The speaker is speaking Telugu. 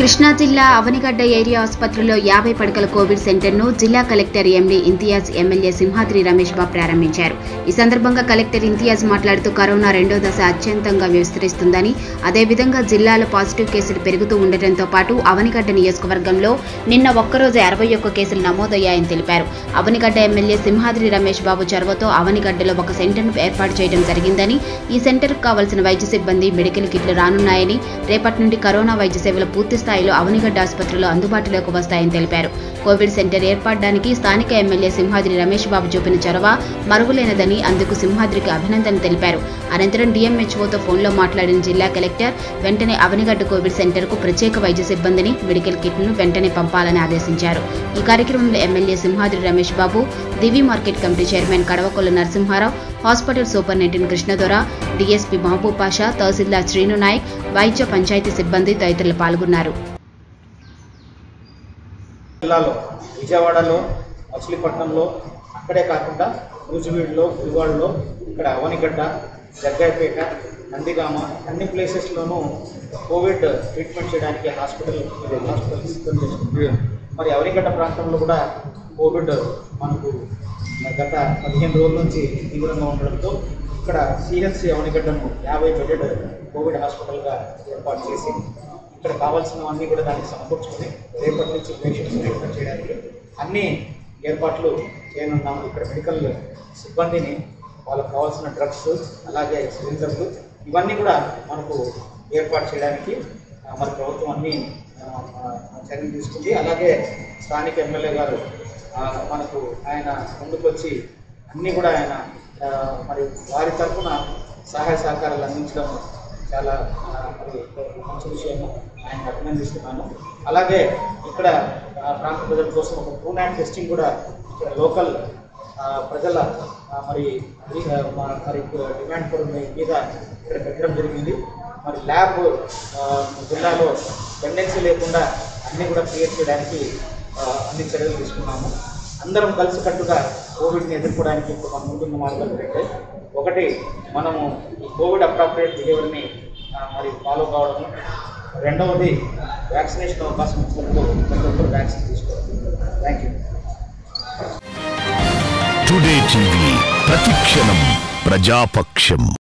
కృష్ణా జిల్లా అవనిగడ్డ ఏరియా ఆసుపత్రిలో యాభై పడకల కోవిడ్ సెంటర్ను జిల్లా collector MD Imtiaz MLA Simhadri Ramesh Babu ప్రారంభించారు ఈ సందర్భంగా కలెక్టర్ ఇంతియాజ్ మాట్లాడుతూ కరోనా రెండో దశ అత్యంతంగా విస్తరిస్తుందని అదేవిధంగా జిల్లాలో పాజిటివ్ కేసులు పెరుగుతూ ఉండటంతో పాటు అవనిగడ్డ నియోజకవర్గంలో నిన్న ఒక్కరోజు అరవై ఒక్క కేసులు నమోదయ్యాయని తెలిపారు అవనిగడ్డ ఎమ్మెల్యే సింహాద్రి రమేష్ బాబు చొరవతో అవనిగడ్డలో ఒక సెంటర్ను ఏర్పాటు చేయడం జరిగిందని ఈ సెంటర్కు కావాల్సిన వైద్య సిబ్బంది మెడికల్ కిట్లు రానున్నాయని రేపటి నుండి కరోనా వైద్య సేవలు పూర్తి స్థాయిలో అవనిగడ్డ ఆసుపత్రిలో అందుబాటులోకి వస్తాయని తెలిపారు కోవిడ్ సెంటర్ ఏర్పడడానికి స్థానిక ఎమ్మెల్యే సింహాద్రి రమేష్ బాబు చూపిన చొరవ మరుగులేనదని అందుకు సింహాద్రికి అభినందన తెలిపారు అనంతరం డిఎంహెచ్ఓతో ఫోన్లో మాట్లాడిన జిల్లా కలెక్టర్ వెంటనే అవనిగడ్డ కోవిడ్ సెంటర్కు ప్రత్యేక వైద్య సిబ్బందిని మెడికల్ కిట్లను వెంటనే పంపాలని ఆదేశించారు ఈ కార్యక్రమంలో MLA Simhadri Ramesh Babu Divi market committee chairman Kadavakolla Narasimharao hospital superintendent Krishnadora DSP Mahaboob Pasha తహసీల్దార్ శ్రీను నాయక్ వైద్య పంచాయతీ సిబ్బంది తదితరులు పాల్గొన్నారు జిల్లాలో విజయవాడలో మచిలీపట్నంలో అక్కడే కాకుండా నూజివీడులో గుడివాడలో ఇక్కడ అవనిగడ్డ జగ్గాయపేట నందిగామ అన్ని ప్లేసెస్లోనూ కోవిడ్ ట్రీట్మెంట్ చేయడానికి హాస్పిటల్ హాస్పిటల్ సిద్ధం చేస్తుంది మరి అవనిగడ్డ ప్రాంతంలో కూడా కోవిడ్ మనకు గత పదిహేను రోజుల నుంచి తీవ్రంగా ఉండడంతో ఇక్కడ సిహెచ్సి అవనిగడ్డను యాభై బెడెడ్ కోవిడ్ హాస్పిటల్గా ఏర్పాటు చేసి ఇక్కడ కావాల్సినవన్నీ కూడా దానికి సమకూర్చుకొని రేపటి నుంచి పేషెంట్స్ ట్రీట్మెంట్ చేయడానికి అన్ని ఏర్పాట్లు చేయనున్నాము ఇక్కడ మెడికల్ సిబ్బందిని వాళ్ళకి కావాల్సిన డ్రగ్స్ అలాగే సిలిండర్లు ఇవన్నీ కూడా మనకు ఏర్పాటు చేయడానికి ఆ, మన ప్రభుత్వం అన్ని ఆ, ఆ, చర్యలు తీసుకుంది అలాగే స్థానిక ఎమ్మెల్యే గారు ఆ, మనకు ఆయన ముందుకొచ్చి అన్నీ కూడా ఆయన ఆ, మరి వారి తరఫున సహాయ సహకారాలు అందించడం చాలా ఆ, మరి మంచి విషయము ఆయన అభినందిస్తున్నాను అలాగే ఇక్కడ ఆ, ప్రాంత ప్రజల కోసం ఒక ట్రూ ల్యాండ్ టెస్టింగ్ కూడా ఇక్కడ లోకల్ ఆ, ప్రజల ఆ, మరి అది, ఆ, మా- మరి డిమాండ్ కూడా మీ- మీద ఇక్కడ పెట్టడం జరిగింది మరి ల్యాబ్ ఆ, జిల్లాలో టెండెన్సీ లేకుండా అన్నీ కూడా క్రియేట్ చేయడానికి ఆ, అన్ని చర్యలు తీసుకున్నాము అందరం కలిసికట్టుగా కోవిడ్ని ఎదుర్కోవడానికి ఇప్పుడు మన ముందున్న మార్గాలు పెట్టాయి ఒకటి మనము ఈ కోవిడ్ అప్రాప్రియేట్ బిహేవియర్ని ఆ, మరి ఫాలో కావడము రెండవది వ్యాక్సినేషన్ అవకాశం ఇచ్చినప్పుడు ప్రతి ఒక్కరు వ్యాక్సిన్ తీసుకోవాలి థ్యాంక్ యూ టుడే టీవీ ప్రతిక్షణం ప్రజాపక్షం